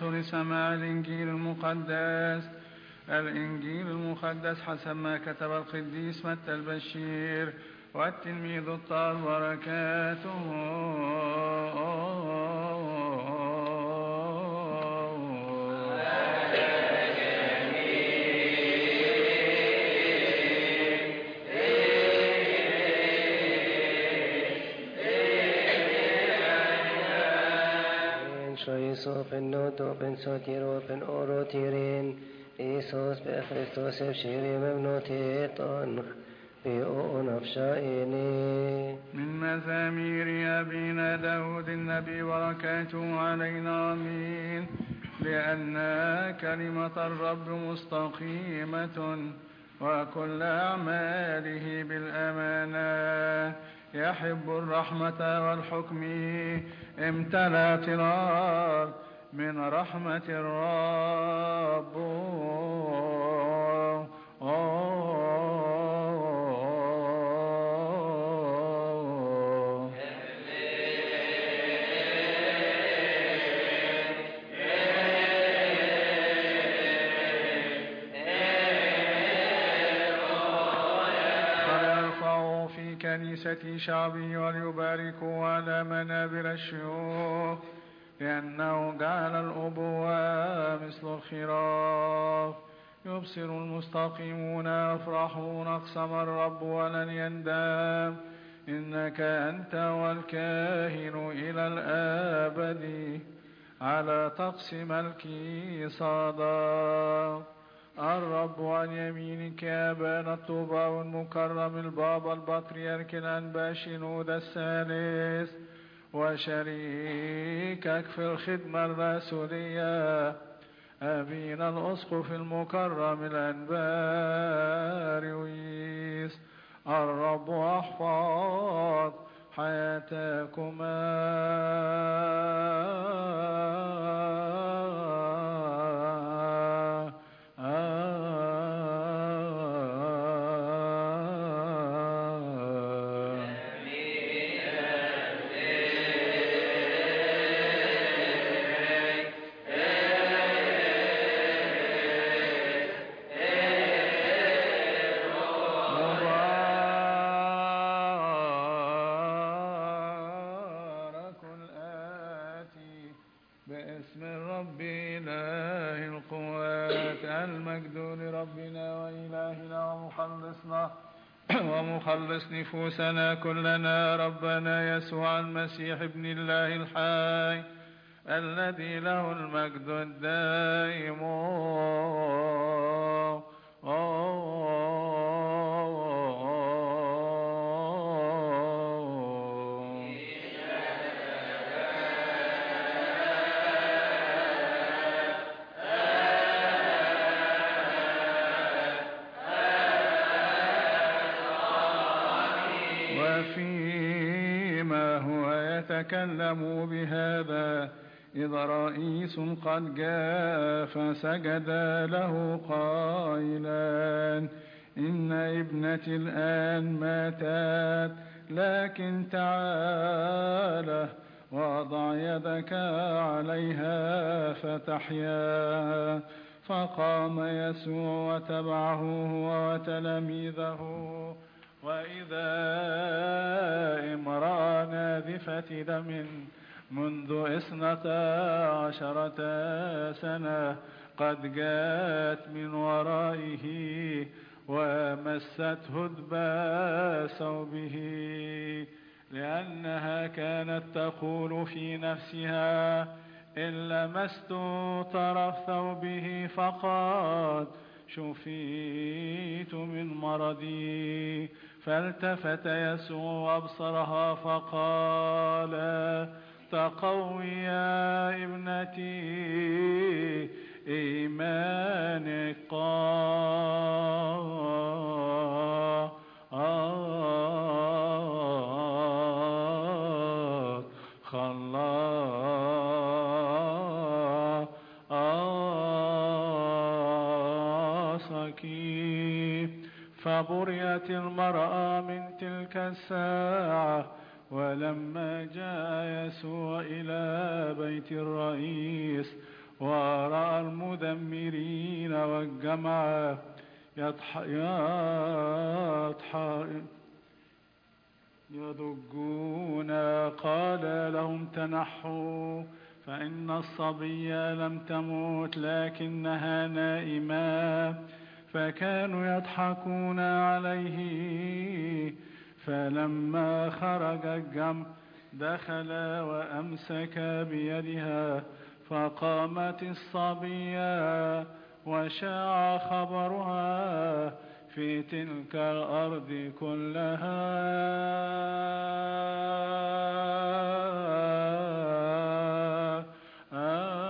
لسماع الإنجيل المقدس الإنجيل المقدس حسب ما كتب القديس متى البشير والتلميذ الطاهر بركاته Iso pennoto pensotiro pen oro tirin Isos be Christos efshirim ebnoteton بأو نفشائني من مزامير أبينا داود النبي بركاته علينا آمين لأن كلمة الرب مستقيمة وكل أعماله بالأمانة يحب الرحمة والحكم امتلأت الأرض من رحمة الرب كنيسة شعبه وليباركوا على منابر الشيوخ لأنه جعل الأبوة مثل الخراف يبصر المستقيمون يفرحون أقسم الرب ولن يندم إنك أنت والكاهن إلى الآبد على طقس ملكي صادق الرب عن يمينك يا بان الطوبى المكرم البابا البطريرك الأنبا شنود الثالث وشريكك في الخدمة الرسولية أبينا الأسقف المكرم الأنباريويس الرب أحفظ حياتكما ومخلص نفوسنا كلنا ربنا يسوع المسيح ابن الله الحي الذي له المجد الدائم تكلموا بهذا إذا رئيس قد جاء فسجد له قائلا إن ابنتي الآن ماتت لكن تعال وضع يدك عليها فتحيا فقام يسوع وتبعه هو وتلاميذه وإذا امرأة ناذفة دم منذ اثنتا عشرة سنة قد جاءت من ورائه ومسته دبا ثوبه لأنها كانت تقول في نفسها إن لمست طرف ثوبه فقد شفيت من مرضي فالتفت يسوع وابصرها فقال تقوي يا ابنتي ايمانك قد خلصك فبرئت المرأة من تلك الساعة ولما جاء يسوع إلى بيت الرئيس ورأى المدمرين والجمع يضح يضح يضجون قال لهم تنحوا فإن الصبي لم تموت لكنها نائمة فكانوا يضحكون عليه فلما خرج الجمع دخل وأمسك بيدها فقامت الصبية وشاع خبرها في تلك الأرض كلها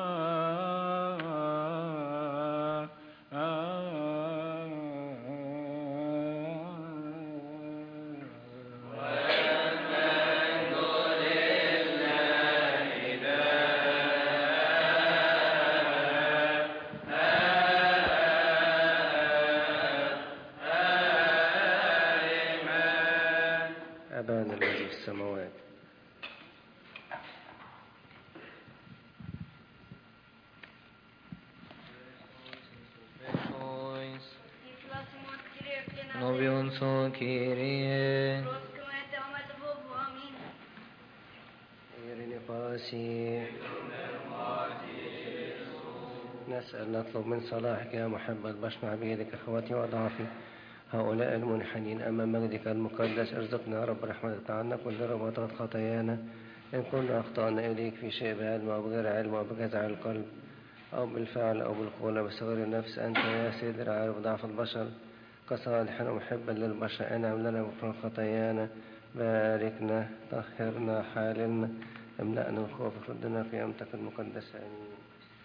أبانا الذي في السماوات Novion so Kyrie, إيرين فاسي نسأل نطلب من صلاحك يا محب البشر بيدك أخواتي وأضعافي هؤلاء المنحنين أمام مجدك المقدس ارزقنا يا رب رحمتك عنا كل رباطات خطايانا إن كنا أخطأنا إليك في شيء بعلم أو بغير علم أو بجزع القلب أو بالفعل أو بالقول أو بصغير النفس أنت يا سيد عارف ضعف البشر كصالحا ومحبا للبشر انعم لنا بغفران خطايانا باركنا طهرنا حالنا املأنا الخوف ردنا في أمتك المقدسة آمين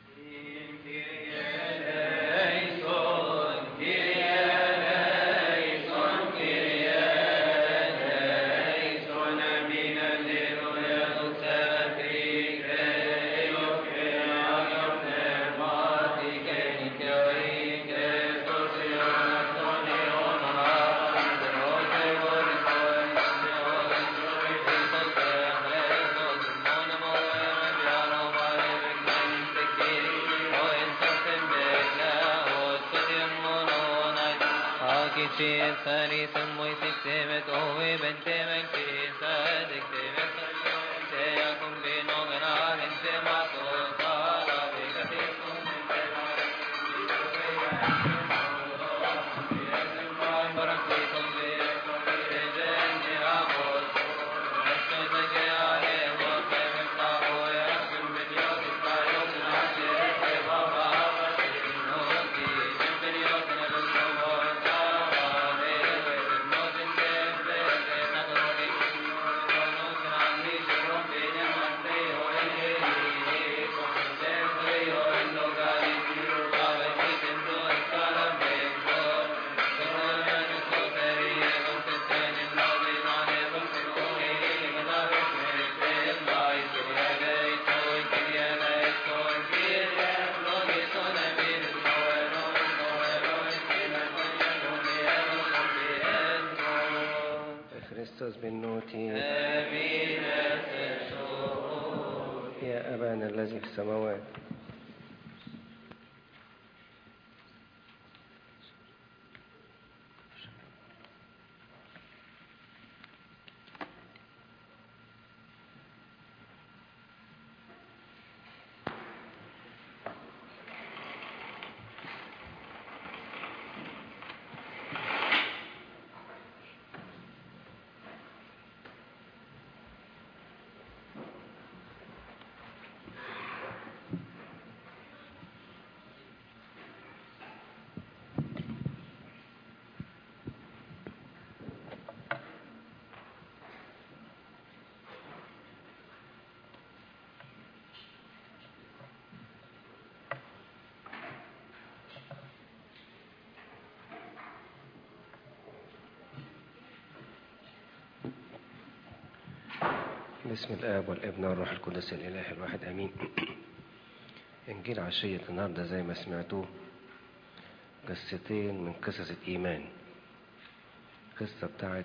Kichi sari samoy siktemet owe bente bente sadik temet te akum bino gana hente mato sara vegate sumente Barak vi tombe te jende amos Esto se que ale wo te me pa o ya kum binyo ki pa yo na te te baba no ki binyo na lo so خريستوس بالنوتي يا أبانا الذي في السماوات بسم الآب والابن والروح القدس الإله الواحد آمين إنجيل عشية النهاردة زي ما سمعتوه قصتين من قصص الإيمان قصة بتاعت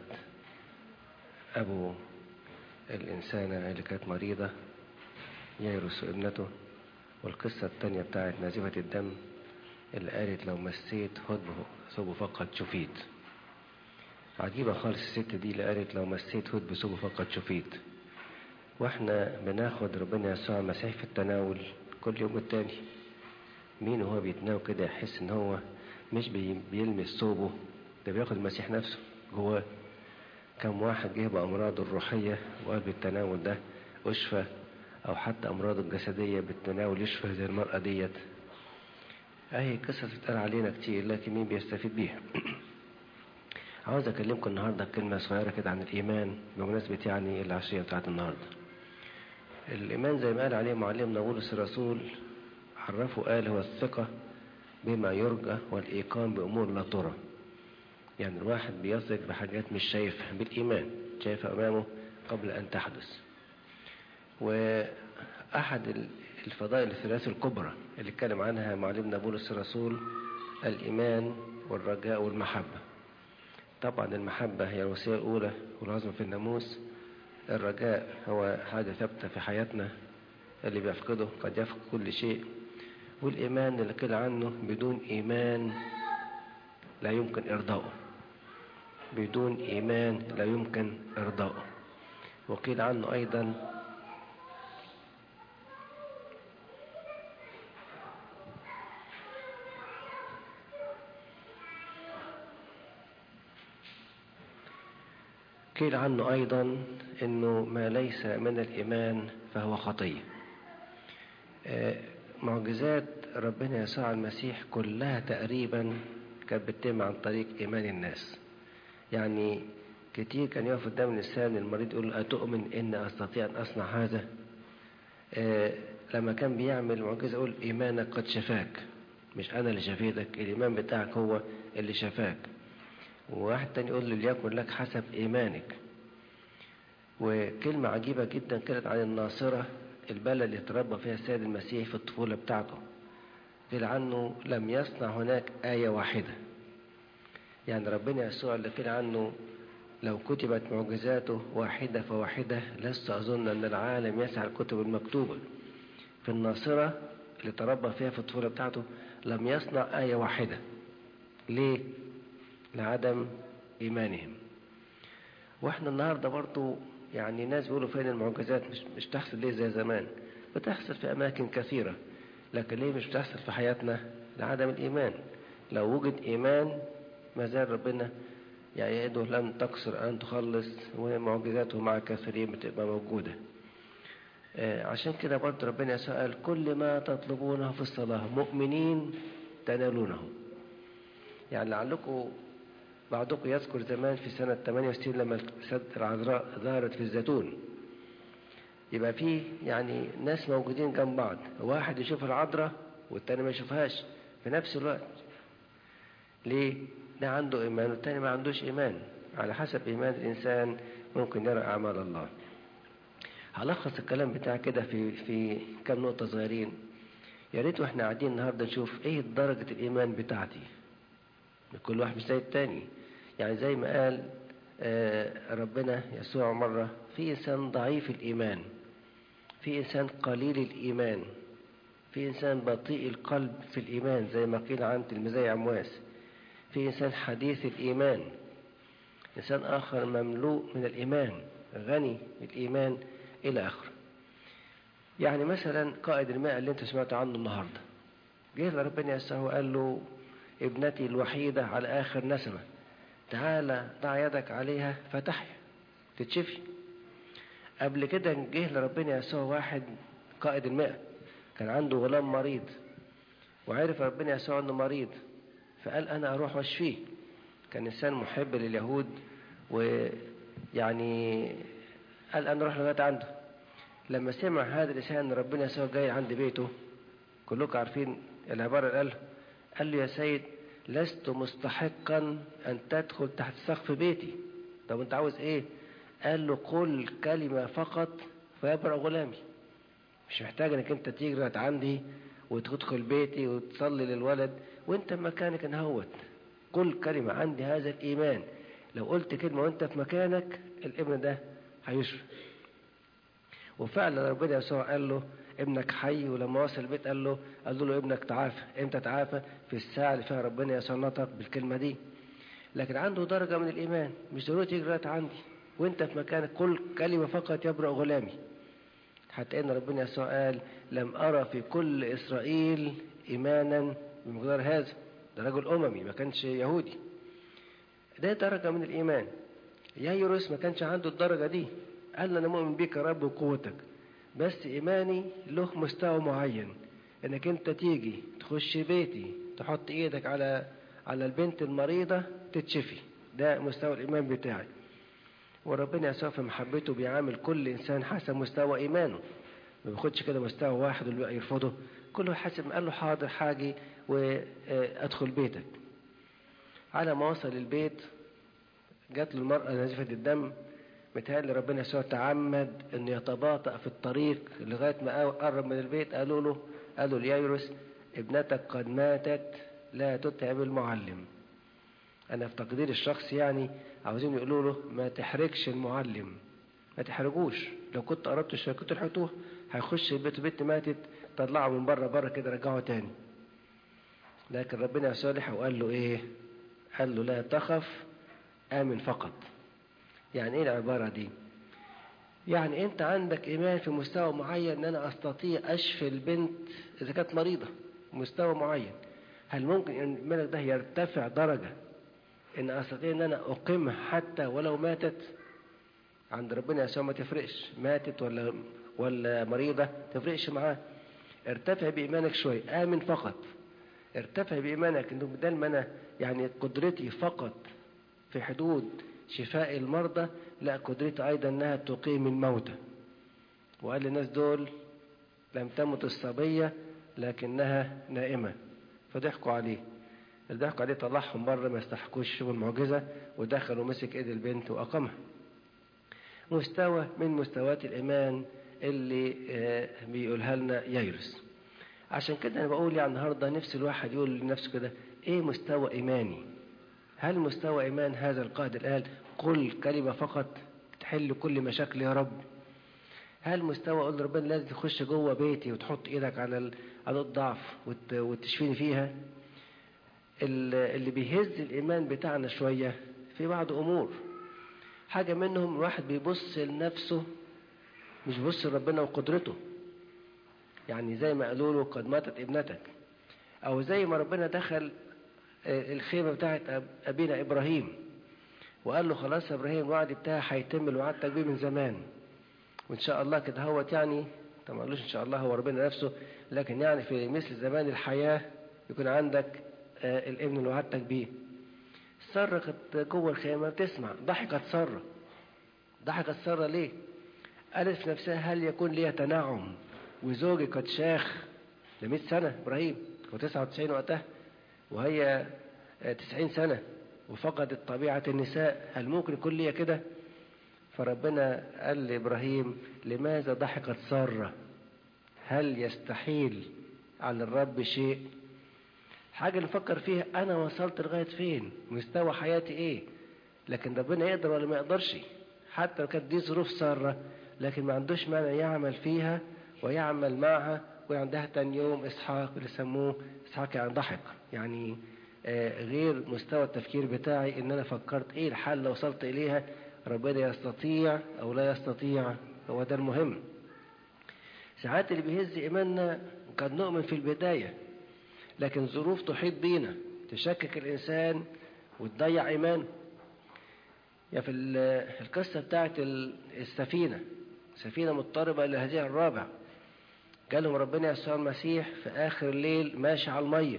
أبو الإنسانة اللي كانت مريضة ييرس ابنته والقصة التانية بتاعت نازفة الدم اللي قالت لو مسيت هدبه ثوبه فقط شفيت عجيبة خالص الست دي اللي قالت لو مسيت هدب ثوبه فقط شفيت واحنا بناخد ربنا يسوع المسيح في التناول كل يوم التاني مين وهو بيتناول كده يحس ان هو مش بي- بيلمس ثوبه ده بياخد المسيح نفسه جواه كم واحد جه بأمراضه الروحية وقال بالتناول ده أشفى أو حتى أمراضه الجسدية بالتناول يشفى زي المرأة ديت أهي قصص بتقال علينا كتير لكن مين بيستفيد بيها عاوز أكلمكم النهاردة كلمة صغيرة كده عن الإيمان بمناسبة يعني العشية بتاعت النهاردة الإيمان زي ما قال عليه معلمنا بولس الرسول عرفه قال هو الثقة بما يرجى والإيقان بأمور لا ترى يعني الواحد بيثق بحاجات مش شايفها بالإيمان شايفها أمامه قبل أن تحدث وأحد ال- الفضائل الثلاث الكبرى اللي اتكلم عنها معلمنا بولس الرسول الإيمان والرجاء والمحبة طبعا المحبة هي الوسيلة الأولى والعظمى في الناموس الرجاء هو حاجة ثابتة في حياتنا اللي بيفقده قد يفقد كل شيء والإيمان اللي قيل عنه بدون إيمان لا يمكن إرضاؤه بدون إيمان لا يمكن إرضاؤه وقيل عنه أيضا قيل عنه أيضا أنه ما ليس من الإيمان فهو خطية آه، معجزات ربنا يسوع المسيح كلها تقريبا كانت بتتم عن طريق إيمان الناس يعني كتير كان يقف قدام الإنسان المريض يقول له أتؤمن إن أستطيع أن أصنع هذا آه، لما كان بيعمل معجزة يقول إيمانك قد شفاك مش أنا اللي شفيتك الإيمان بتاعك هو اللي شفاك وواحد تاني يقول له ليكن لك حسب إيمانك وكلمة عجيبة جدا كانت عن الناصرة البلد اللي اتربى فيها السيد المسيح في الطفولة بتاعته قيل عنه لم يصنع هناك آية واحدة يعني ربنا يسوع اللي قيل عنه لو كتبت معجزاته واحدة فواحدة لست أظن أن العالم يسعى الكتب المكتوبة في الناصرة اللي تربى فيها في الطفولة بتاعته لم يصنع آية واحدة ليه؟ لعدم إيمانهم واحنا النهاردة برضو يعني ناس بيقولوا فين المعجزات مش, مش تحصل ليه زي زمان بتحصل في أماكن كثيرة لكن ليه مش بتحصل في حياتنا لعدم الإيمان لو وجد إيمان ما زال ربنا يعني يده لن تقصر أن تخلص ومعجزاته مع كثيرين بتبقى موجودة آه، عشان كده برضه ربنا سأل كل ما تطلبونه في الصلاة مؤمنين تنالونه يعني لعلكم بعضكم يذكر زمان في سنة 68 لما السد العذراء ظهرت في الزيتون يبقى في يعني ناس موجودين جنب بعض واحد يشوف العذراء والتاني ما يشوفهاش في نفس الوقت ليه؟ ده عنده إيمان والتاني ما عندوش إيمان على حسب إيمان الإنسان ممكن يرى أعمال الله هلخص الكلام بتاعي كده في في كام نقطة صغيرين يا ريت واحنا قاعدين النهارده نشوف ايه درجة الإيمان بتاعتي كل واحد مش زي التاني يعني زي ما قال آه، ربنا يسوع مرة في إنسان ضعيف الإيمان في إنسان قليل الإيمان في إنسان بطيء القلب في الإيمان زي ما قيل عن تلميذي عمواس في إنسان حديث الإيمان إنسان آخر مملوء من الإيمان غني بالإيمان إلى آخره يعني مثلا قائد الماء اللي انت سمعت عنه النهارده جه لربنا يسوع وقال له ابنتي الوحيدة على آخر نسمة تعالى ضع يدك عليها فتحيا تتشفي قبل كده جه لربنا يسوع واحد قائد الماء كان عنده غلام مريض وعرف ربنا يسوع انه مريض فقال انا اروح واشفيه كان انسان محب لليهود ويعني قال انا اروح لغايه عنده لما سمع هذا الانسان ان ربنا يسوع جاي عند بيته كلكم عارفين العباره اللي قالها قال له يا سيد لست مستحقا ان تدخل تحت سقف بيتي طب انت عاوز ايه قال له قل كلمه فقط فيبرأ غلامي مش محتاج انك انت تيجي لغايه عندي وتدخل بيتي وتصلي للولد وانت مكانك انهوت قل كلمه عندي هذا الايمان لو قلت كلمه وانت في مكانك الابن ده هيشفى وفعلا ربنا يسوع قال له ابنك حي ولما وصل البيت قال له قال له ابنك تعافى امتى تعافى في الساعة اللي فيها ربنا يسلطك بالكلمة دي لكن عنده درجة من الإيمان مش ضروري تيجي لغاية عندي وانت في مكانك كل كلمة فقط يبرأ غلامي حتى ان ربنا يسوع قال لم أرى في كل إسرائيل إيمانا بمقدار هذا ده رجل أممي ما كانش يهودي ده درجة من الإيمان يايروس ما كانش عنده الدرجة دي قال له أنا مؤمن بيك يا رب وقوتك بس إيماني له مستوى معين إنك أنت تيجي تخش بيتي تحط إيدك على على البنت المريضة تتشفي ده مستوى الإيمان بتاعي وربنا يسوع في محبته بيعامل كل إنسان حسب مستوى إيمانه ما بياخدش كده مستوى واحد والباقي يرفضه كله حسب قال له حاضر حاجي وأدخل بيتك على ما وصل البيت جات له المرأة نازفة الدم متهيألي ربنا يسوع تعمد انه يتباطأ في الطريق لغاية ما قرب من البيت قالوا له قالوا ليايروس ابنتك قد ماتت لا تتعب المعلم انا في تقدير الشخص يعني عاوزين يقولوا له ما تحرجش المعلم ما تحرجوش لو كنت قربت شويه كنت لحقتوه هيخش البيت البنت ماتت طلعه من بره بره كده رجعه تاني لكن ربنا يسوع لحق وقال له ايه قال له لا تخف آمن فقط يعني ايه العبارة دي يعني انت عندك ايمان في مستوى معين ان انا استطيع اشفي البنت اذا كانت مريضة مستوى معين هل ممكن ان ايمانك ده يرتفع درجة ان استطيع ان انا اقيمها حتى ولو ماتت عند ربنا يسوع ما تفرقش ماتت ولا ولا مريضة تفرقش معاه ارتفع بإيمانك شوية آمن فقط ارتفع بإيمانك انه بدل ما انا يعني قدرتي فقط في حدود شفاء المرضى لا قدرتي أيضا أنها تقيم الموتى وقال للناس دول لم تمت الصبية لكنها نائمة فضحكوا عليه الضحك عليه طلعهم بره ما يستحقوش يشوفوا المعجزة ودخل ومسك ايد البنت وأقامها مستوى من مستويات الإيمان اللي بيقولها لنا ييرس عشان كده أنا بقول يعني النهاردة نفس الواحد يقول لنفسه كده إيه مستوى إيماني هل مستوى إيمان هذا القائد الآن قل كلمة فقط تحل كل مشاكل يا رب هل مستوى قول ربنا لازم تخش جوه بيتي وتحط ايدك على على الضعف وتشفيني فيها اللي بيهز الإيمان بتاعنا شوية في بعض أمور حاجة منهم الواحد بيبص لنفسه مش بيبص لربنا وقدرته يعني زي ما قالوا له قد ماتت ابنتك أو زي ما ربنا دخل الخيمة بتاعت أبينا إبراهيم وقال له خلاص يا إبراهيم الوعد بتاعي هيتم اللي وعدتك بيه من زمان وإن شاء الله كده هوت يعني طبعا ما قالوش إن شاء الله هو ربنا نفسه لكن يعني في مثل زمان الحياة يكون عندك الابن اللي وعدتك بيه سارة كانت جوه الخيمة بتسمع ضحكت سارة ضحكت سارة ليه؟ قالت في نفسها هل يكون لي تنعم وزوجي قد شاخ ده 100 سنة إبراهيم هو 99 وقتها وهي تسعين سنة وفقدت طبيعة النساء هل ممكن يكون لي كده فربنا قال لإبراهيم لماذا ضحكت سارة هل يستحيل على الرب شيء حاجة نفكر فيها أنا وصلت لغاية فين مستوى حياتي إيه لكن ربنا يقدر ولا ما يقدرش حتى لو كانت دي ظروف سارة لكن ما عندوش مانع يعمل فيها ويعمل معها وعندها تاني يوم إسحاق اللي سموه إسحاق يعني ضحك يعني آه غير مستوى التفكير بتاعي إن أنا فكرت إيه الحل اللي وصلت إليها ربنا يستطيع أو لا يستطيع هو ده المهم ساعات اللي بيهز إيماننا قد نؤمن في البداية لكن ظروف تحيط بينا تشكك الإنسان وتضيع إيمانه يا في القصة بتاعت السفينة سفينة مضطربة إلى هذه الرابع قالهم ربنا يسوع المسيح في آخر الليل ماشي على المية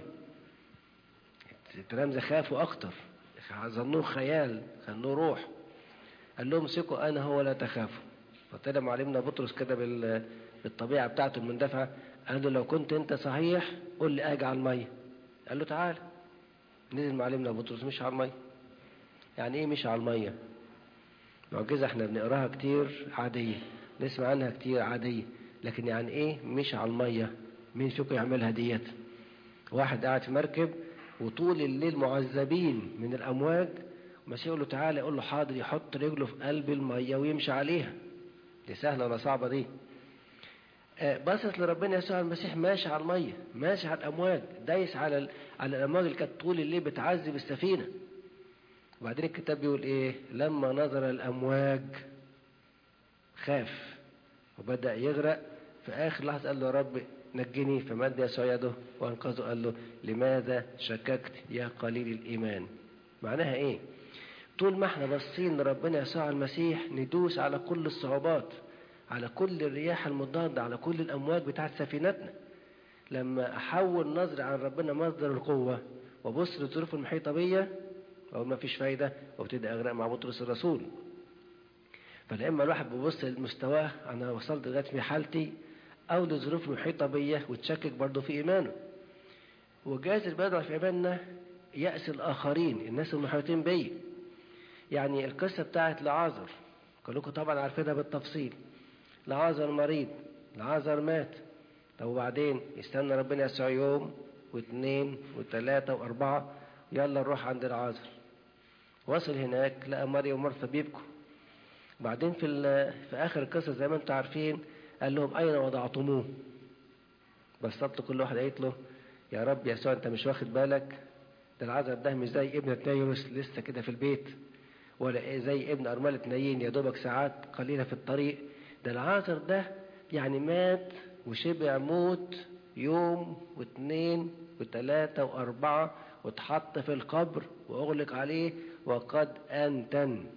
التلامذة خافوا أكتر ظنوه خيال ظنوه روح قال لهم ثقوا أنا هو لا تخافوا فطلع معلمنا بطرس كده بالطبيعة بتاعته المندفعة قال له لو كنت أنت صحيح قل لي أجي على المية قال له تعال نزل معلمنا بطرس مش على المية يعني إيه مش على المية معجزة احنا بنقراها كتير عادية نسمع عنها كتير عادية لكن يعني ايه مش على المية مين فيكم يعملها ديت واحد قاعد في مركب وطول الليل معذبين من الامواج المسيح يقول له تعالى يقول له حاضر يحط رجله في قلب المية ويمشي عليها دي سهلة ولا صعبة دي آه، باصص لربنا يسوع المسيح ماشي على الميه ماشي على الامواج دايس على ال- على الامواج اللي كانت طول الليل بتعذب السفينه وبعدين الكتاب بيقول ايه لما نظر الامواج خاف وبدا يغرق في اخر لحظه قال له يا رب نجني فمد يسوع يده وانقذه قال له لماذا شككت يا قليل الايمان معناها ايه طول ما احنا باصين لربنا يسوع المسيح ندوس على كل الصعوبات على كل الرياح المضادة على كل الأمواج بتاعت سفينتنا لما أحول نظري عن ربنا مصدر القوة وبص للظروف المحيطة بيا أقول ما فيش فايدة وابتدي أغرق مع بطرس الرسول فلا إما الواحد بيبص لمستواه أنا وصلت لغاية في حالتي أو للظروف المحيطة بيا وتشكك برضه في إيمانه وجايز اللي بيضعف في إيماننا يأس الآخرين الناس المحيطين بيا يعني القصة بتاعت لعازر كلكم طبعا عارفينها بالتفصيل لعازر مريض لعازر مات طب وبعدين يستنى ربنا يسوع يوم واثنين وثلاثة وأربعة يلا نروح عند العازر وصل هناك لقى مريم ومرثا بيبكوا بعدين في ال- في آخر القصة زي ما انتم عارفين قال لهم أين وضعتموه بسطت كل واحد قالت له يا رب يسوع انت مش واخد بالك ده العذر ده مش زي ابنة نايروس لسه كده في البيت ولا إيه زي ابن أرملة نايين يا دوبك ساعات قليلة في الطريق ده العازر ده يعني مات وشبع موت يوم واثنين وثلاثة وأربعة واتحط في القبر وأغلق عليه وقد أنتن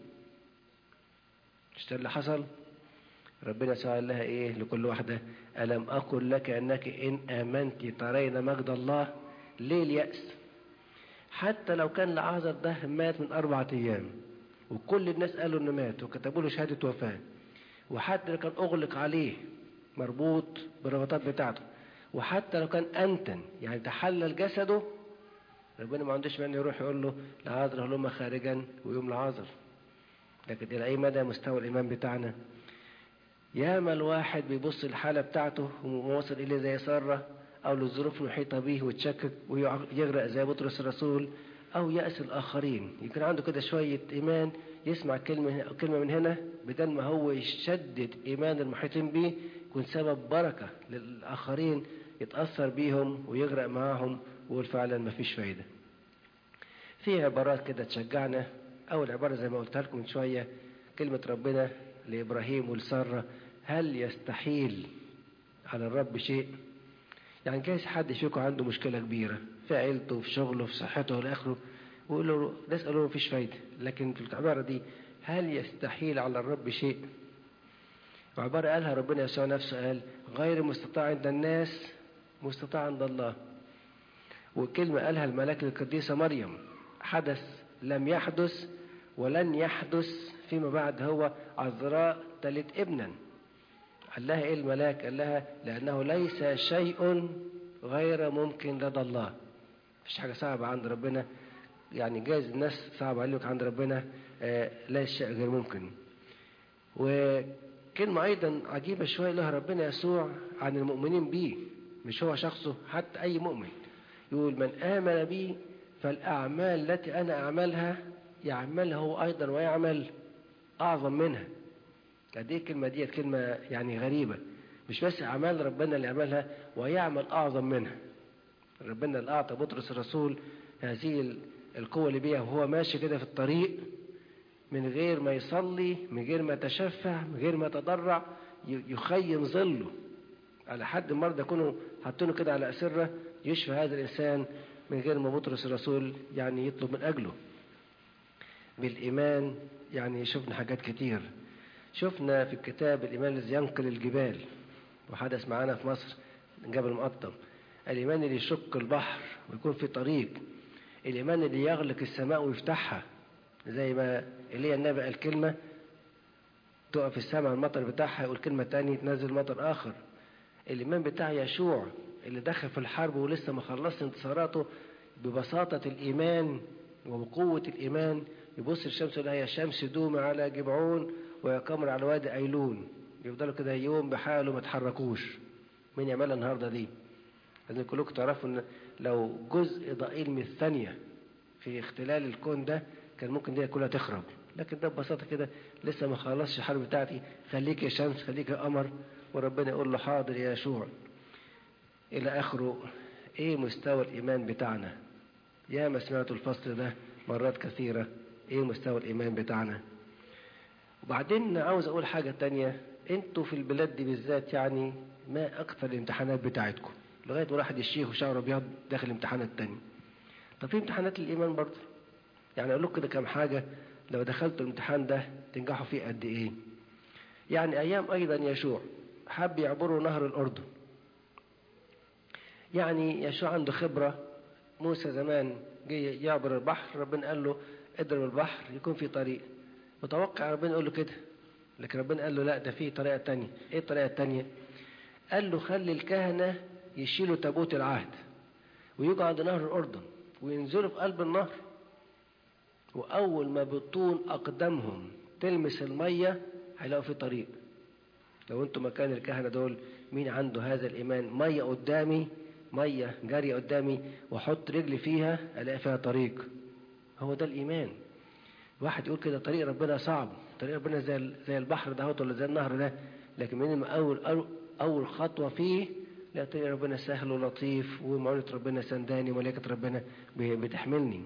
مش ده اللي حصل ربنا سأل لها إيه لكل واحدة ألم أقل لك أنك إن آمنت ترين مجد الله ليه اليأس حتى لو كان العازر ده مات من أربعة أيام وكل الناس قالوا إنه مات وكتبوا له شهادة وفاة وحتى لو كان أغلق عليه مربوط بالرباطات بتاعته وحتى لو كان أنتن يعني تحلل جسده ربنا ما عندوش مانع يروح يقول له لعازر هلم خارجا ويوم لعازر لكن إلى أي مدى مستوى الإيمان بتاعنا ياما الواحد بيبص الحالة بتاعته وواصل إليه زي سارة أو للظروف المحيطة به وتشكك ويغرق زي بطرس الرسول أو يأس الآخرين يكون عنده كده شوية إيمان يسمع كلمة كلمة من هنا بدل ما هو يشدد إيمان المحيطين به يكون سبب بركة للآخرين يتأثر بيهم ويغرق معاهم ويقول فعلا ما فيش فايدة في عبارات كده تشجعنا أول عبارة زي ما قلت لكم من شوية كلمة ربنا لإبراهيم ولسارة هل يستحيل على الرب شيء يعني جايز حد فيكم عنده مشكلة كبيرة في عيلته في شغله في صحته والى آخره ويقول له ناس قالوا له مفيش فايدة لكن في العبارة دي هل يستحيل على الرب شيء وعبارة قالها ربنا يسوع نفسه قال غير مستطاع عند الناس مستطاع عند الله وكلمة قالها الملاك للقديسة مريم حدث لم يحدث ولن يحدث فيما بعد هو عذراء تلد ابنا قال لها ايه الملاك قال لها لانه ليس شيء غير ممكن لدى الله مفيش حاجه صعبه عند ربنا يعني جايز الناس صعب عليك عند ربنا آه لا شيء غير ممكن وكلمة أيضا عجيبة شوية لها ربنا يسوع عن المؤمنين به مش هو شخصه حتى أي مؤمن يقول من آمن بي فالأعمال التي أنا أعملها يعملها هو أيضا ويعمل أعظم منها قد إيه الكلمة دي كلمة يعني غريبة مش بس أعمال ربنا اللي يعملها ويعمل أعظم منها ربنا اللي أعطى بطرس الرسول هذه القوة اللي بيها وهو ماشي كده في الطريق من غير ما يصلي من غير ما يتشفع من غير ما يتضرع يخيم ظله على حد مرضى يكونوا حاطينه كده على أسرة يشفى هذا الإنسان من غير ما بطرس الرسول يعني يطلب من أجله بالإيمان يعني شفنا حاجات كتير شفنا في الكتاب الإيمان الذي ينقل الجبال وحدث معانا في مصر جبل مقطم الإيمان اللي يشق البحر ويكون في طريق الإيمان اللي يغلق السماء ويفتحها زي ما إلي النبي قال كلمة تقف السماء المطر بتاعها يقول كلمة تانية تنزل مطر آخر الإيمان بتاع يشوع اللي دخل في الحرب ولسه ما خلصش انتصاراته ببساطة الإيمان وبقوة الإيمان يبص الشمس يقول يا شمس دوم على جبعون ويا قمر على وادي أيلون يفضلوا كده يوم بحاله ما تحركوش مين يعملها النهارده دي؟ لازم كلكم تعرفوا ان لو جزء ضئيل من الثانية في اختلال الكون ده كان ممكن دي كلها تخرب لكن ده ببساطة كده لسه ما خلصش الحرب بتاعتي خليك يا شمس خليك يا قمر وربنا يقول له حاضر يا يشوع إلى آخره إيه مستوى الإيمان بتاعنا يا ما سمعتوا الفصل ده مرات كثيرة إيه مستوى الإيمان بتاعنا وبعدين عاوز أقول حاجة تانية انتوا في البلاد دي بالذات يعني ما أكثر الامتحانات بتاعتكم لغاية ما واحد الشيخ وشعره أبيض داخل امتحانات تانية طب في امتحانات الإيمان برضه يعني أقول لكم كده كام حاجة لو دخلتوا الامتحان ده تنجحوا فيه قد إيه يعني أيام أيضا يشوع حب يعبروا نهر الأردن يعني يشوع عنده خبرة موسى زمان جه يعبر البحر ربنا قال له اضرب البحر يكون في طريق متوقع ربنا يقول له كده لكن ربنا قال له لا ده في طريقة تانية ايه الطريقة التانية قال له خلي الكهنة يشيلوا تابوت العهد ويجوا عند نهر الأردن وينزلوا في قلب النهر وأول ما بطون أقدامهم تلمس المية هيلاقوا في طريق لو انتم مكان الكهنة دول مين عنده هذا الإيمان مية قدامي مية جارية قدامي واحط رجلي فيها الاقي فيها طريق هو ده الإيمان واحد يقول كده طريق ربنا صعب طريق ربنا زي زي البحر ده ولا زي النهر ده لكن من أول أول خطوة فيه لا طريق ربنا سهل ولطيف ومعونة ربنا سنداني وملائكة ربنا بتحملني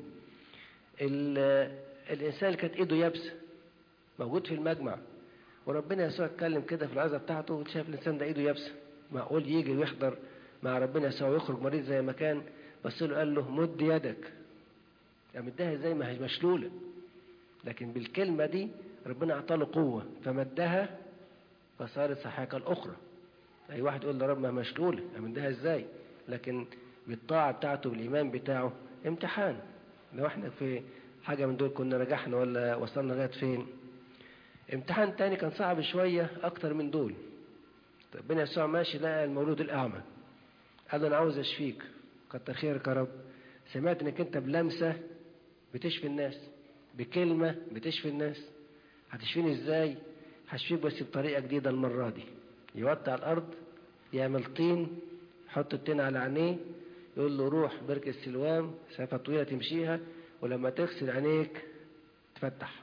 الإنسان اللي كانت إيده يابسة موجود في المجمع وربنا يسوع اتكلم كده في العزة بتاعته شاف الإنسان ده إيده يابسة معقول يجي ويحضر مع ربنا يسوع ويخرج مريض زي ما كان بس له قال له مد يدك يعني مدها زي ما هي مشلولة لكن بالكلمة دي ربنا أعطى له قوة فمدها فصارت صحيحة الأخرى أي واحد يقول لرب ما مشلولة أمدها إزاي لكن بالطاعة بتاعته بالإيمان بتاعه امتحان لو احنا في حاجة من دول كنا نجحنا ولا وصلنا لغاية فين امتحان تاني كان صعب شوية أكتر من دول ربنا يسوع ماشي لقى المولود الأعمى قال له أنا عاوز أشفيك كتر خيرك يا رب سمعت إنك أنت بلمسة بتشفي الناس بكلمة بتشفي الناس هتشفيني إزاي هشفيك بس بطريقة جديدة المرة دي يوطي على الأرض يعمل طين يحط الطين على عينيه يقول له روح بركة السلوام مسافة طويلة تمشيها ولما تغسل عينيك تفتح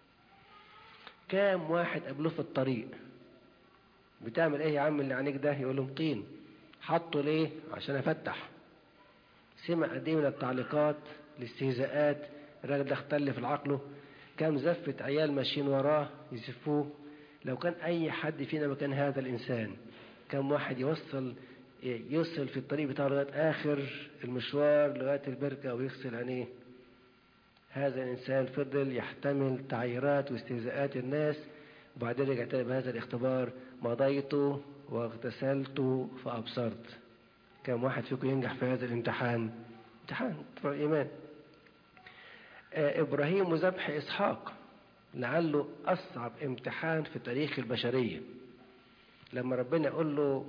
كام واحد قابلوه في الطريق بتعمل ايه يا عم اللي عينيك ده يقول لهم طين حطه ليه عشان افتح سمع قد ايه من التعليقات الاستهزاءات الراجل ده اختل في عقله كام زفة عيال ماشيين وراه يزفوه لو كان اي حد فينا مكان هذا الانسان كم واحد يوصل يوصل في الطريق بتاعه لغاية آخر المشوار لغاية البركة ويغسل عينيه هذا الإنسان فضل يحتمل تعييرات واستهزاءات الناس وبعدين رجع تاني بهذا الاختبار مضيت واغتسلت فأبصرت كم واحد فيكم ينجح في هذا الامتحان امتحان في الإيمان آه إبراهيم وذبح إسحاق لعله أصعب امتحان في تاريخ البشرية لما ربنا يقول له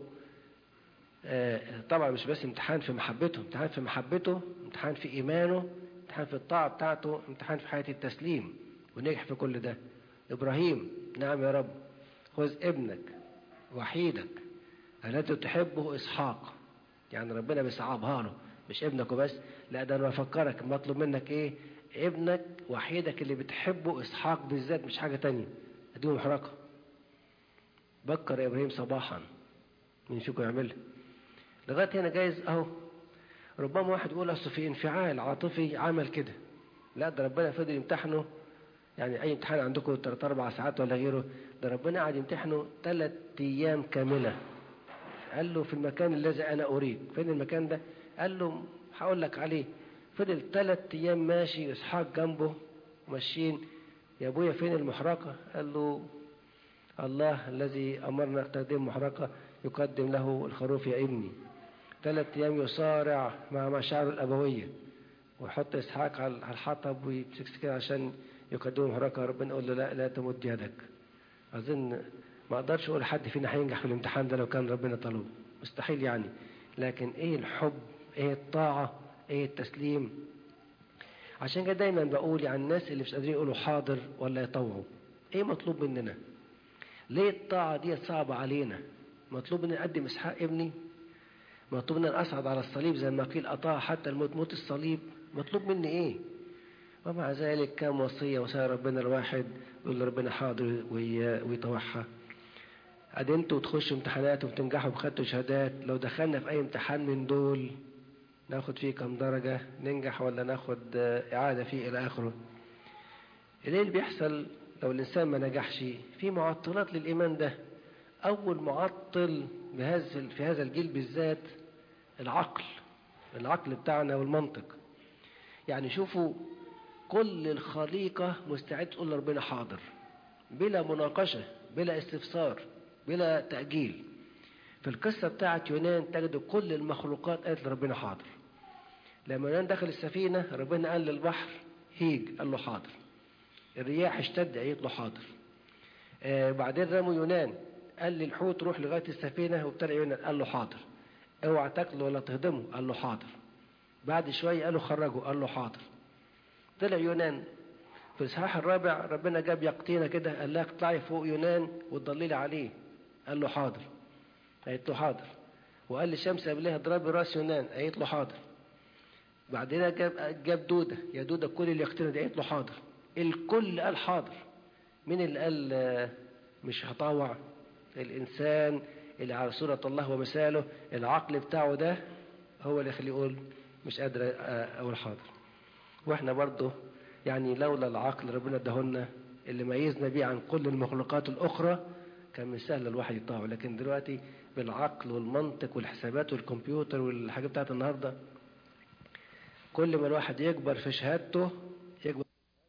طبعا مش بس امتحان في محبته امتحان في محبته امتحان في إيمانه امتحان في الطاعة بتاعته امتحان في حياة التسليم ونجح في كل ده إبراهيم نعم يا رب خذ ابنك وحيدك الذي تحبه إسحاق يعني ربنا بيصعبها له مش ابنك وبس لا ده انا بفكرك مطلوب منك ايه ابنك وحيدك اللي بتحبه اسحاق بالذات مش حاجه تانية اديله محرقه بكر يا ابراهيم صباحا مين فيكم يعملها لغايه هنا جايز اهو ربما واحد يقول اصل في انفعال عاطفي عمل كده لا ده ربنا فضل يمتحنه يعني اي امتحان عندكم ثلاث اربع ساعات ولا غيره ده ربنا قعد يمتحنه ثلاث ايام كامله قال له في المكان الذي انا اريد فين المكان ده قال له هقول لك عليه فضل ثلاث ايام ماشي اسحاق جنبه ماشيين يا ابويا فين المحرقه قال له الله الذي امرنا تقديم محرقه يقدم له الخروف يا ابني ثلاث ايام يصارع مع مشاعره الابويه ويحط اسحاق على الحطب ويمسك كده عشان يقدمه محرقه ربنا يقول له لا لا تمد يدك اظن ما اقدرش اقول حد فينا هينجح في الامتحان ده لو كان ربنا طلبه مستحيل يعني لكن ايه الحب ايه الطاعه ايه التسليم عشان كده دايما بقول يعني الناس اللي مش قادرين يقولوا حاضر ولا يطوعوا ايه مطلوب مننا ليه الطاعه دي صعبه علينا مطلوب ان اقدم اسحاق ابني مطلوب ان اصعد على الصليب زي ما قيل اطاع حتى الموت موت الصليب مطلوب مني ايه ومع ذلك كم وصية وصايا ربنا الواحد يقول ربنا حاضر وي- ويطوعها بعدين انتوا تخشوا امتحانات وتنجحوا وخدتوا شهادات لو دخلنا في اي امتحان من دول ناخد فيه كم درجة ننجح ولا ناخد آه، إعادة فيه إلى آخره ليه اللي بيحصل لو الإنسان ما نجحش في معطلات للإيمان ده أول معطل بهذا في هذا الجيل بالذات العقل العقل بتاعنا والمنطق يعني شوفوا كل الخليقة مستعد تقول لربنا حاضر بلا مناقشة بلا استفسار بلا تأجيل في القصة بتاعت يونان تجد كل المخلوقات قالت لربنا حاضر لما يونان دخل السفينة ربنا قال للبحر هيج قال له حاضر الرياح اشتد قالت له حاضر آه بعدين رموا يونان قال للحوت روح لغاية السفينة وابتلع يونان قال له حاضر اوعى تاكله ولا تهضمه قال له حاضر بعد شوية قالوا خرجوا قال له حاضر طلع يونان في الإصحاح الرابع ربنا جاب يقطينة كده قال لها اطلعي فوق يونان وتضللي عليه قال له حاضر قالت له حاضر وقال للشمس قبلها اضربي راس يونان قالت له حاضر بعدين جاب جاب دودة يا دودة كل اللي يقتنع دي قالت له حاضر الكل قال حاضر مين اللي قال آه، مش هطاوع الإنسان اللي على صورة الله ومثاله العقل بتاعه ده هو اللي يخليه يقول مش قادر آه، أقول حاضر واحنا برضه يعني لولا العقل ربنا اداهولنا اللي ميزنا بيه عن كل المخلوقات الأخرى كان من سهل الواحد يطاوع لكن دلوقتي بالعقل والمنطق والحسابات والكمبيوتر والحاجات بتاعت النهارده كل ما الواحد يكبر في شهادته يكبر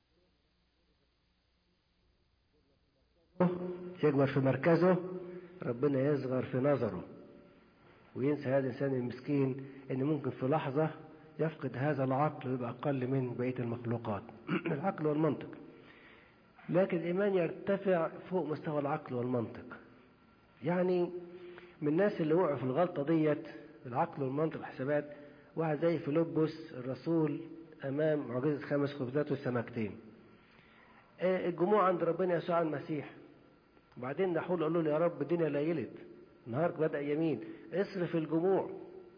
يكبر في مركزه ربنا يصغر في نظره وينسى هذا الإنسان المسكين إن ممكن في لحظة يفقد هذا العقل ويبقى أقل من بقية المخلوقات العقل والمنطق لكن الإيمان يرتفع فوق مستوى العقل والمنطق يعني من الناس اللي وقعوا في الغلطة ديت العقل والمنطق والحسابات واحد زي فيلبس الرسول أمام معجزة خمس خبزات والسمكتين آه، الجموع عند ربنا يسوع المسيح وبعدين نحول قالوا له يا رب الدنيا ليلت نهارك بدأ يمين اصرف الجموع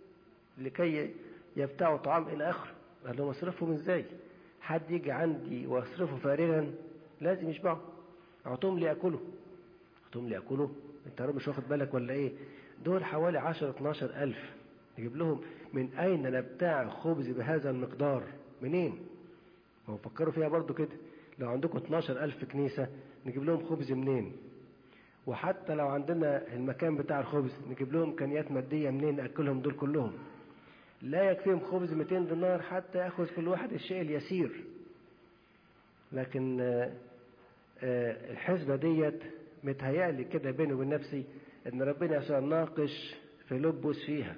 لكي يبتاعوا طعام إلى آخره قال لهم اصرفهم ازاي حد يجي عندي واصرفه فارغا لازم يشبعه اعطوهم ليأكلوا اعطوهم ليأكلوا انت يا رب مش واخد بالك ولا ايه دول حوالي 10 12 ألف نجيب لهم من أين نبتاع خبز بهذا المقدار منين هو فكروا فيها برضو كده لو عندكم 12 ألف كنيسة نجيب لهم خبز منين وحتى لو عندنا المكان بتاع الخبز نجيب لهم إمكانيات مادية منين نأكلهم دول كلهم لا يكفيهم خبز 200 دينار حتى يأخذ كل واحد الشيء اليسير لكن آه، آه، الحسبة ديت متهيألي كده بيني وبين نفسي إن ربنا يسوع ناقش فيلبس فيها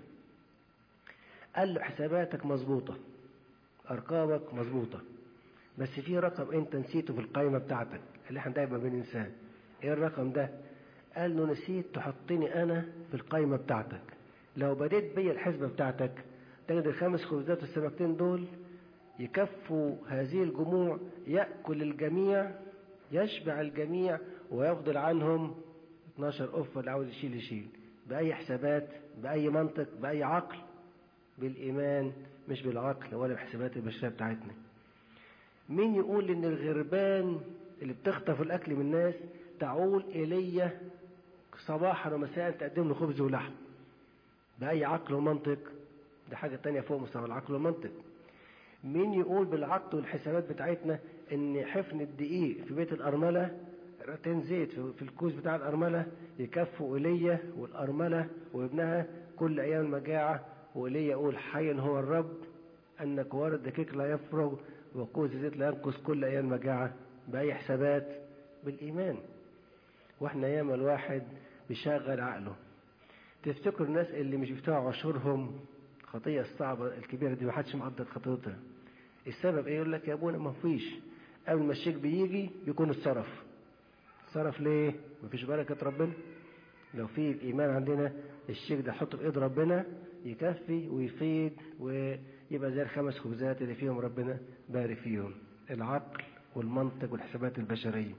قال له حساباتك مظبوطة أرقامك مظبوطة بس في رقم أنت نسيته في القائمة بتاعتك اللي احنا دايما بننساه إيه الرقم ده؟ قال له نسيت تحطني أنا في القائمة بتاعتك لو بديت بيا الحسبة بتاعتك تجد الخمس خبزات والسمكتين دول يكفوا هذه الجموع يأكل الجميع يشبع الجميع ويفضل عنهم 12 قفة اللي عاوز يشيل يشيل بأي حسابات بأي منطق بأي عقل بالإيمان مش بالعقل ولا بحسابات البشرية بتاعتنا مين يقول إن الغربان اللي بتخطف الأكل من الناس تعول إلي صباحا ومساء تقدم له خبز ولحم بأي عقل ومنطق ده حاجة تانية فوق مستوى العقل والمنطق مين يقول بالعقل والحسابات بتاعتنا ان حفن الدقيق في بيت الأرملة رتين زيت في في الكوز بتاع الأرملة يكفوا إيليا والأرملة وابنها كل أيام المجاعة وإيليا يقول حي هو الرب أن كوار الدقيق لا يفرغ وكوز الزيت لا ينقص كل أيام المجاعة بأي حسابات بالإيمان واحنا ياما الواحد بيشغل عقله تفتكر الناس اللي مش بتوع عشورهم خطية الصعبة الكبيرة دي ما حدش مقدر خطيتها السبب ايه يقول لك يا ابونا ما فيش قبل ما الشيك بيجي بيكون اتصرف اتصرف ليه ما فيش بركة ربنا لو في الإيمان عندنا الشيك ده حطه في إيد ربنا يكفي ويفيد ويبقى زي الخمس خبزات اللي فيهم ربنا بارك فيهم العقل والمنطق والحسابات البشرية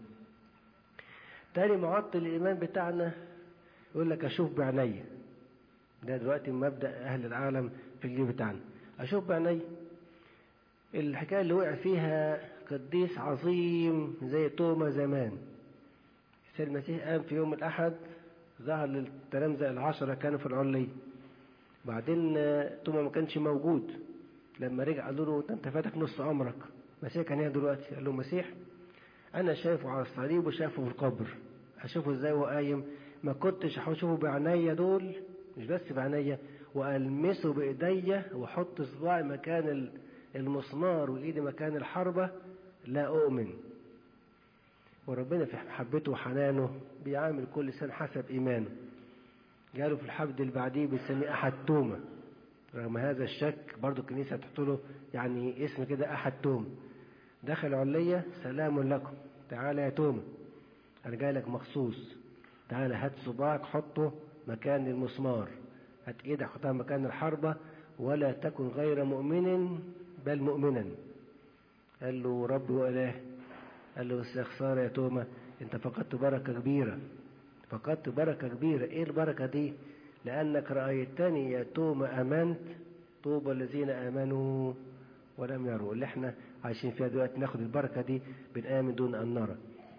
تاني معطل الإيمان بتاعنا يقول لك أشوف بعيني ده دلوقتي مبدأ أهل العالم في الجيل بتاعنا أشوف بعيني الحكاية اللي وقع فيها قديس عظيم زي توما زمان السيد المسيح قام في يوم الأحد ظهر للتلامذة العشرة كانوا في العلية بعدين توما ما كانش موجود لما رجع قالوا له ده انت فاتك نص عمرك المسيح كان هنا دلوقتي قال له مسيح انا شايفه على الصليب وشايفه في القبر اشوفه ازاي وهو قايم ما كنتش هشوفه بعينيا دول مش بس بعينيا والمسه بايديا واحط صباعي مكان المسمار وايدي مكان الحربه لا اؤمن وربنا في محبته وحنانه بيعامل كل انسان حسب ايمانه قالوا في الحفد اللي بعديه بنسميه احد تومه رغم هذا الشك برضو الكنيسه تحط له يعني اسم كده احد تومه دخل علية سلام لكم تعالى يا تومه انا جاي لك مخصوص تعالى هات صباعك حطه مكان المسمار هات ايدك حطها مكان الحربة ولا تكن غير مؤمن بل مؤمنا قال له ربي وإله قال له بس يا خسارة يا توما انت فقدت بركة كبيرة فقدت بركة كبيرة ايه البركة دي لأنك رأيتني يا توما أمنت طوبى الذين آمنوا ولم يروا اللي احنا عايشين فيها دلوقتي ناخد البركة دي بنآمن دون أن نرى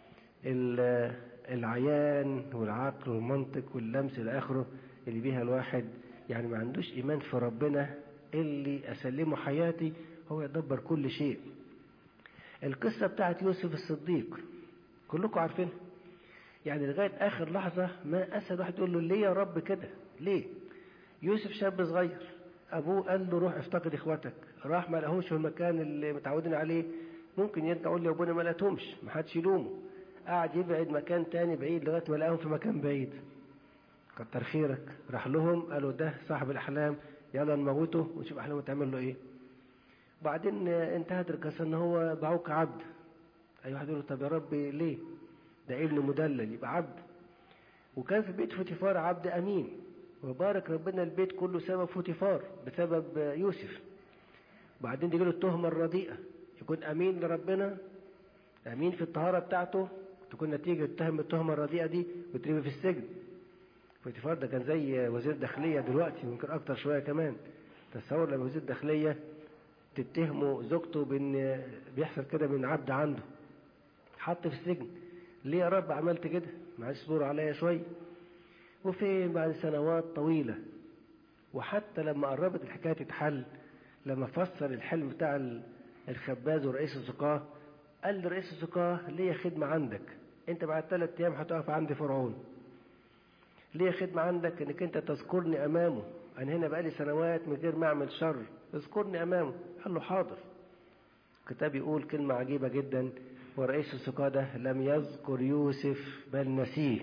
العيان والعقل والمنطق واللمس إلى آخره اللي بيها الواحد يعني ما عندوش إيمان في ربنا اللي أسلمه حياتي هو يدبر كل شيء القصة بتاعت يوسف الصديق كلكم عارفينها يعني لغاية آخر لحظة ما أسد واحد يقول له ليه يا رب كده ليه يوسف شاب صغير أبوه قال له روح افتقد إخواتك راح ما لقاهمش في المكان اللي متعودين عليه ممكن يرجع يقول لي يا ابونا ما لقيتهمش ما حدش يلومه قعد يبعد مكان تاني بعيد لغاية ما لقاهم في مكان بعيد كتر خيرك راح لهم قالوا ده صاحب الأحلام يلا نموته ونشوف أحلامه تعمل له إيه وبعدين انتهت القصة إن هو باعوك عبد أي واحد يقول له طب يا رب ليه ده ابن مدلل يبقى عبد وكان في بيت فوتيفار عبد أمين وبارك ربنا البيت كله سبب فوتيفار بسبب يوسف وبعدين تجي له التهمة الرديئة يكون أمين لربنا أمين في الطهارة بتاعته تكون نتيجة تهم التهمة الرديئة دي وترمي في السجن فوتيفار ده كان زي وزير داخلية دلوقتي ممكن أكتر شوية كمان تصور لما وزير داخلية تتهمه زوجته بان بيحصل كده من عبد عنده حط في السجن ليه يا رب عملت كده معلش اصبر عليا شويه وفين بعد سنوات طويلة وحتى لما قربت الحكاية تتحل لما فسر الحلم بتاع الخباز ورئيس السقاه قال لرئيس السقاه ليه خدمة عندك انت بعد ثلاث ايام هتقف عند فرعون ليه خدمة عندك انك انت تذكرني امامه انا هنا بقالي سنوات من غير ما اعمل شر اذكرني امامه قال له حاضر الكتاب يقول كلمة عجيبة جدا ورئيس السقاه ده لم يذكر يوسف بل نسيه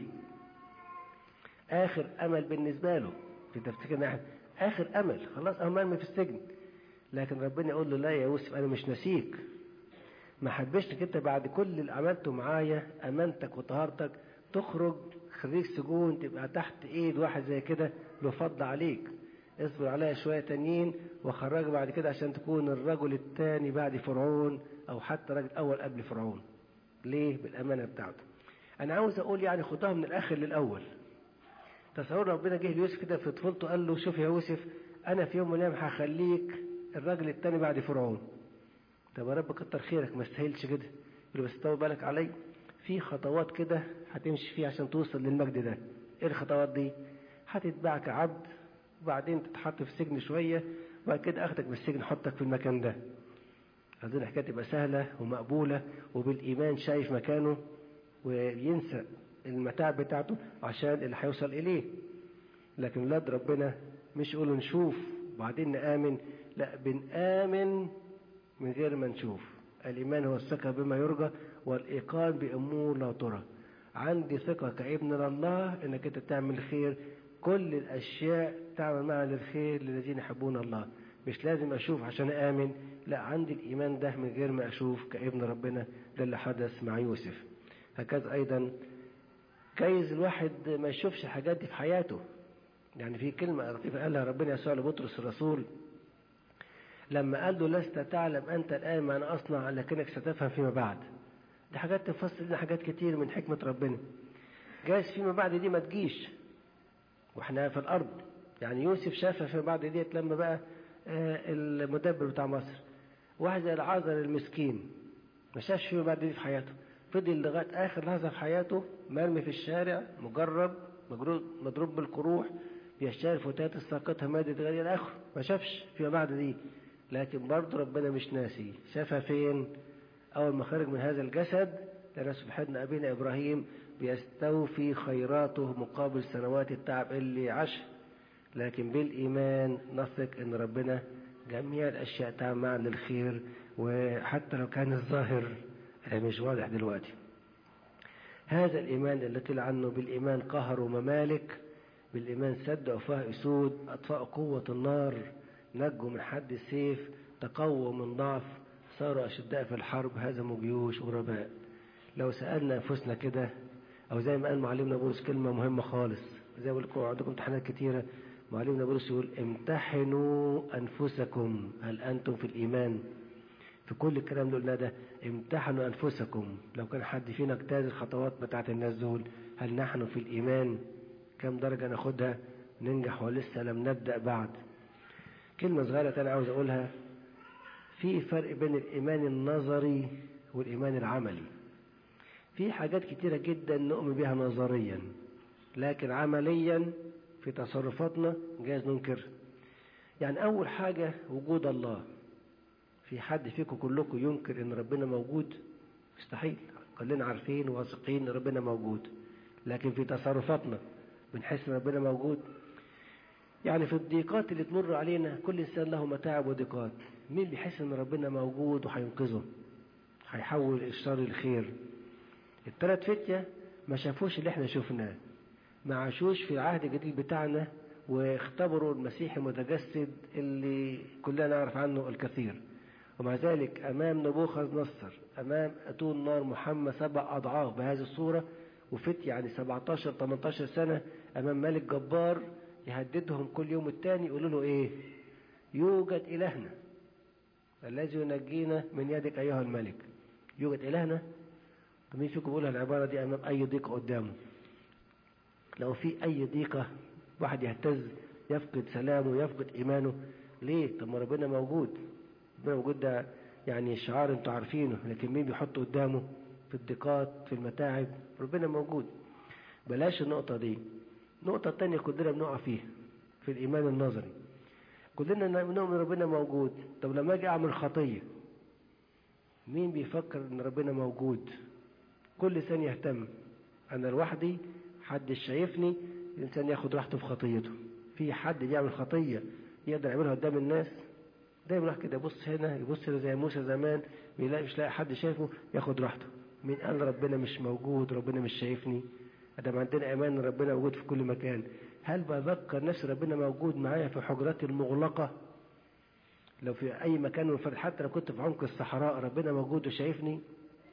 آخر أمل بالنسبة له في تفكيرنا آخر أمل خلاص أهو مرمي في السجن لكن ربنا يقول له لا يا يوسف أنا مش نسيك ما حبشتك أنت بعد كل اللي عملته معايا أمانتك وطهارتك تخرج خريج سجون تبقى تحت إيد واحد زي كده له فضل عليك اصبر عليا شوية تانيين وخرج بعد كده عشان تكون الرجل الثاني بعد فرعون أو حتى راجل أول قبل فرعون ليه بالأمانة بتاعته أنا عاوز أقول يعني خدها من الآخر للأول تصور ربنا جه ليوسف كده في طفولته قال له شوف يا يوسف انا في يوم من الايام هخليك الراجل التاني بعد فرعون طب يا رب كتر خيرك ما استاهلش كده يقول له بس طول بالك علي في خطوات كده هتمشي فيها عشان توصل للمجد ده ايه الخطوات دي هتتباع كعبد وبعدين تتحط في السجن شويه وبعد كده اخدك من السجن احطك في المكان ده عايزين الحكايه تبقى سهله ومقبوله وبالايمان شايف مكانه وينسى المتاع بتاعته عشان اللي هيوصل إليه لكن ولاد ربنا مش يقولوا نشوف وبعدين نآمن لا بنآمن من غير ما نشوف الإيمان هو الثقة بما يرجى والإيقان بأمور لا ترى عندي ثقة كابن لله إنك أنت تعمل خير كل الأشياء تعمل معها للخير للذين يحبون الله مش لازم أشوف عشان آمن لا عندي الإيمان ده من غير ما أشوف كابن ربنا ده اللي حدث مع يوسف هكذا أيضا جايز الواحد ما يشوفش الحاجات دي في حياته يعني في كلمة لطيفة قالها ربنا يسوع لبطرس الرسول لما قال له لست تعلم أنت الآن ما أنا أصنع لكنك ستفهم فيما بعد دي حاجات تفصل لنا حاجات كتير من حكمة ربنا جايز فيما بعد دي ما تجيش واحنا في الأرض يعني يوسف شافها فيما بعد ديت لما بقى المدبر بتاع مصر واحد زي العازر المسكين ما شافش فيه بعد دي في حياته فضل لغاية آخر لحظة في حياته مرمي في الشارع مجرب مجرو- مضروب بالقروح بيشتري فتاة الساقطها مادة غير إلى آخره ما شافش فيما بعد دي لكن برضه ربنا مش ناسي شافها فين أول ما خرج من هذا الجسد لأن سبحانه أبينا إبراهيم بيستوفي خيراته مقابل سنوات التعب اللي عاشها لكن بالإيمان نثق أن ربنا جميع الأشياء تعمل معا للخير وحتى لو كان الظاهر مش واضح دلوقتي هذا الإيمان التي عنه بالإيمان قهروا ممالك بالإيمان سد أفواه أسود أطفأوا قوة النار نجوا من حد السيف تقووا من ضعف صاروا أشداء في الحرب هزموا جيوش غرباء لو سألنا أنفسنا كده أو زي ما قال معلمنا بولس كلمة مهمة خالص زي ما بقول لكم عندكم امتحانات كتيرة معلمنا بولس يقول امتحنوا أنفسكم هل أنتم في الإيمان في كل الكلام اللي قلناه ده امتحنوا أنفسكم لو كان حد فينا اجتاز الخطوات بتاعت الناس دول هل نحن في الإيمان كم درجة ناخدها ننجح ولسه لم نبدأ بعد كلمة صغيرة تاني عاوز أقولها في فرق بين الإيمان النظري والإيمان العملي في حاجات كتيرة جدا نؤمن بها نظريا لكن عمليا في تصرفاتنا جايز ننكر يعني أول حاجة وجود الله في حد فيكم كلكم ينكر ان ربنا موجود مستحيل كلنا عارفين وواثقين ان ربنا موجود لكن في تصرفاتنا بنحس ان ربنا موجود يعني في الضيقات اللي تمر علينا كل انسان له متاعب وضيقات مين بيحس ان ربنا موجود وهينقذه هيحول الشر للخير الثلاث فتية ما شافوش اللي احنا شفناه ما عاشوش في العهد الجديد بتاعنا واختبروا المسيح المتجسد اللي كلنا نعرف عنه الكثير ومع ذلك أمام نبوخذ نصر أمام أتون نار محمد سبع أضعاف بهذه الصورة وفت يعني 17 18 سنة أمام ملك جبار يهددهم كل يوم التاني يقولوا له إيه يوجد إلهنا الذي ينجينا من يدك أيها الملك يوجد إلهنا مين فيكم بيقولها العبارة دي أمام أي ضيقة قدامه لو في أي ضيقة واحد يهتز يفقد سلامه يفقد إيمانه ليه طب ما ربنا موجود ربنا موجود ده يعني شعار انتوا عارفينه لكن مين بيحط قدامه في الضيقات في المتاعب ربنا موجود بلاش النقطة دي النقطة التانية كلنا بنقع فيها في الإيمان النظري كلنا نؤمن ربنا موجود طب لما أجي أعمل خطية مين بيفكر إن ربنا موجود كل إنسان يهتم أنا لوحدي حد شايفني الإنسان ياخد راحته في خطيته في حد بيعمل خطية يقدر يعملها قدام الناس دايما راح كده يبص هنا يبص هنا زي موسى زمان يلاقي مش لاقي حد شايفه ياخد راحته مين قال ربنا مش موجود ربنا مش شايفني ادام عندنا ايمان ان ربنا موجود في كل مكان هل بذكر نفسي ربنا موجود معايا في حجراتي المغلقه لو في اي مكان منفرد حتى لو كنت في عمق الصحراء ربنا موجود وشايفني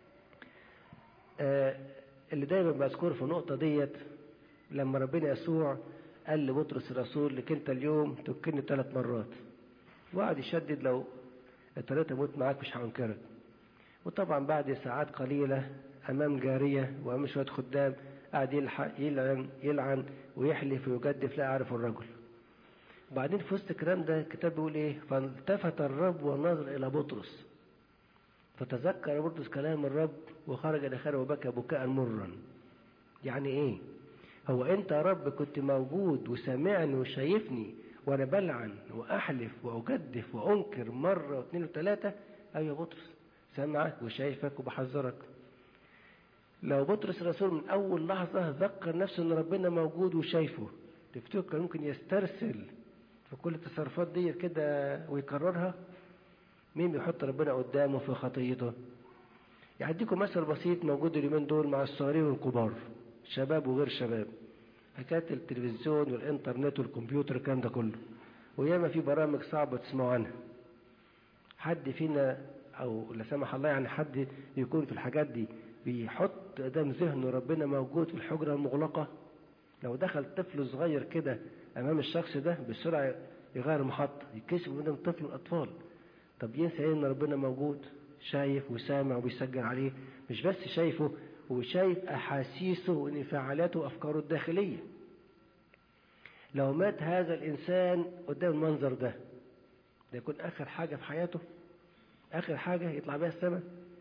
آه اللي دايما بذكره في النقطه ديت لما ربنا يسوع قال لبطرس الرسول لك انت اليوم تكني ثلاث مرات وقعد يشدد لو اضطريت اموت معاك مش هنكرك وطبعا بعد ساعات قليلة امام جارية وامام شوية خدام قعد يلحق يلعن يلعن ويحلف ويجدف لا يعرف الرجل وبعدين في وسط الكلام ده الكتاب بيقول ايه فالتفت الرب ونظر الى بطرس فتذكر بطرس كلام الرب وخرج الى خارج وبكى بكاء مرا يعني ايه هو انت يا رب كنت موجود وسامعني وشايفني وانا بلعن واحلف واجدف وانكر مره واثنين وثلاثه ايوه بطرس سامعك وشايفك وبحذرك لو بطرس الرسول من اول لحظه ذكر نفسه ان ربنا موجود وشايفه تفتكر كان ممكن يسترسل في كل التصرفات دي كده ويكررها مين بيحط ربنا قدامه في خطيته يعديكم مثل بسيط موجود اليومين دول مع الصغيرين والكبار شباب وغير شباب حكاية التلفزيون والإنترنت والكمبيوتر الكلام ده كله وياما في برامج صعبة تسمعوا عنها حد فينا أو لا سمح الله يعني حد يكون في الحاجات دي بيحط قدام ذهنه ربنا موجود في الحجرة المغلقة لو دخل طفل صغير كده أمام الشخص ده بسرعة يغير المحطة يكشف قدام طفل من الأطفال طب ينسى إيه إن ربنا موجود شايف وسامع وبيسجل عليه مش بس شايفه وشايف أحاسيسه وانفعالاته وأفكاره الداخلية لو مات هذا الإنسان قدام المنظر ده ده يكون آخر حاجة في حياته آخر حاجة يطلع بيها السماء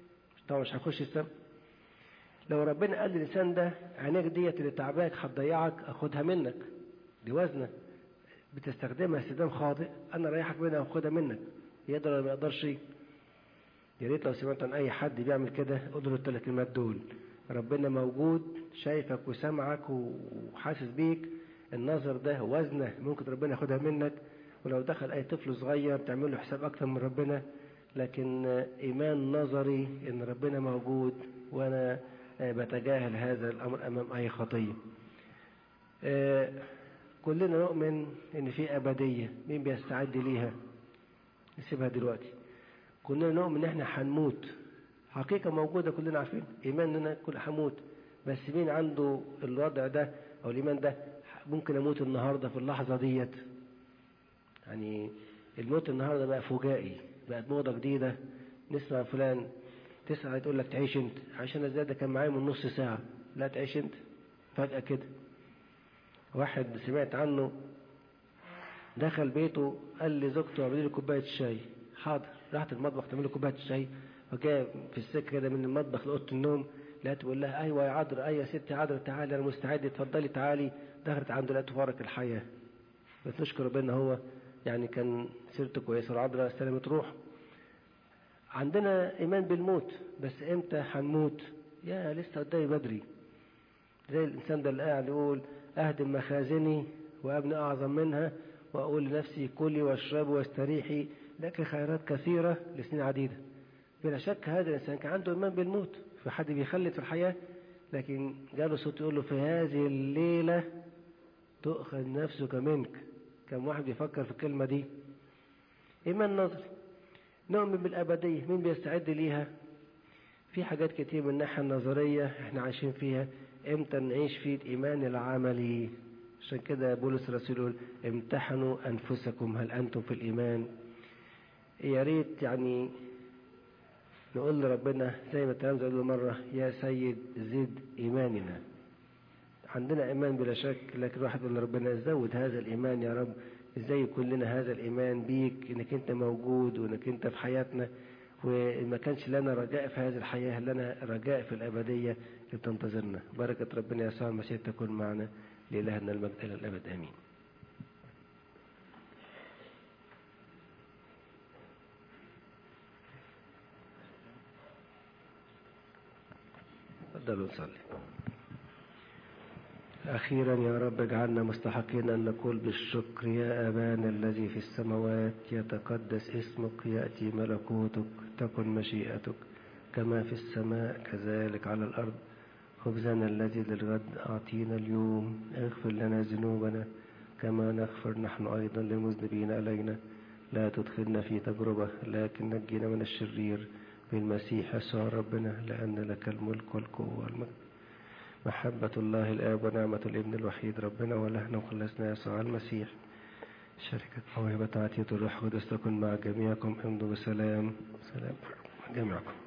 طبعا مش هخش السما لو ربنا قال للإنسان ده عينيك ديت اللي تعباك هتضيعك أخدها منك دي وزنة بتستخدمها استخدام خاطئ أنا رايحك منها وأخدها منك يقدر ولا ما يقدرش يا ريت لو سمعت عن أي حد بيعمل كده قول له الثلاث كلمات دول ربنا موجود شايفك وسامعك وحاسس بيك النظر ده وزنه ممكن ربنا ياخدها منك ولو دخل أي طفل صغير تعمل له حساب أكتر من ربنا لكن إيمان نظري إن ربنا موجود وأنا بتجاهل هذا الأمر أمام أي خطية كلنا نؤمن إن في أبدية مين بيستعد ليها نسيبها دلوقتي كلنا نؤمن إن إحنا هنموت حقيقة موجودة كلنا عارفين إيمان إننا كل هموت بس مين عنده الوضع ده أو الإيمان ده ممكن أموت النهاردة في اللحظة ديت يعني الموت النهاردة بقى فجائي بقت موضة جديدة نسمع فلان تسعى تقول لك تعيش انت عشان ازاي ده كان معايا من نص ساعة لا تعيش انت فجأة كده واحد سمعت عنه دخل بيته قال لي زوجته اعملي لي كوباية شاي حاضر راحت المطبخ تعمل له كوباية الشاي وجاء في السكة كده من المطبخ لأوضة النوم لقيت بقول لها ايوه يا عذرا ايوه يا ستي عذرا تعالي انا مستعد اتفضلي تعالي دخلت عنده لقيته فارق الحياة بس نشكر ربنا هو يعني كان سيرته كويسة العذراء استلمت روح عندنا إيمان بالموت بس إمتى هنموت يا لسه قدامي بدري زي الإنسان ده اللي قاعد يقول أهدم مخازني وأبني أعظم منها وأقول لنفسي كلي واشربي واستريحي لك خيرات كثيرة لسنين عديدة بلا شك هذا الإنسان كان عنده إيمان بالموت في حد بيخلد في الحياة لكن جاله صوت يقول له في هذه الليلة تؤخذ نفسك منك كم واحد بيفكر في الكلمة دي إيمان نظري نؤمن بالأبدية مين بيستعد ليها في حاجات كتير من الناحية النظرية احنا عايشين فيها امتى نعيش في الإيمان العملي عشان كده بولس الرسول يقول امتحنوا أنفسكم هل أنتم في الإيمان يا ريت يعني نقول لربنا زي ما التلامذة قالوا مرة يا سيد زد إيماننا عندنا إيمان بلا شك لكن الواحد يقول لربنا زود هذا الإيمان يا رب ازاي يكون لنا هذا الإيمان بيك انك انت موجود وانك انت في حياتنا وما كانش لنا رجاء في هذه الحياة لنا رجاء في الأبدية اللي بتنتظرنا بركة ربنا يسوع المسيح تكون معنا لإلهنا المجد إلى الأبد آمين تفضلوا نصلي أخيرا يا رب اجعلنا مستحقين أن نقول بالشكر يا أبانا الذي في السماوات يتقدس اسمك يأتي ملكوتك تكن مشيئتك كما في السماء كذلك على الأرض خبزنا الذي للغد أعطينا اليوم اغفر لنا ذنوبنا كما نغفر نحن أيضا للمذنبين علينا لا تدخلنا في تجربة لكن نجينا من الشرير بالمسيح يسوع ربنا لأن لك الملك والقوة والمجد محبة الله الآب ونعمة الابن الوحيد ربنا ولهنا وخلصنا يسوع المسيح شركة موهبة عطية الروح القدس تكن مع جميعكم امضوا بسلام سلام جميعكم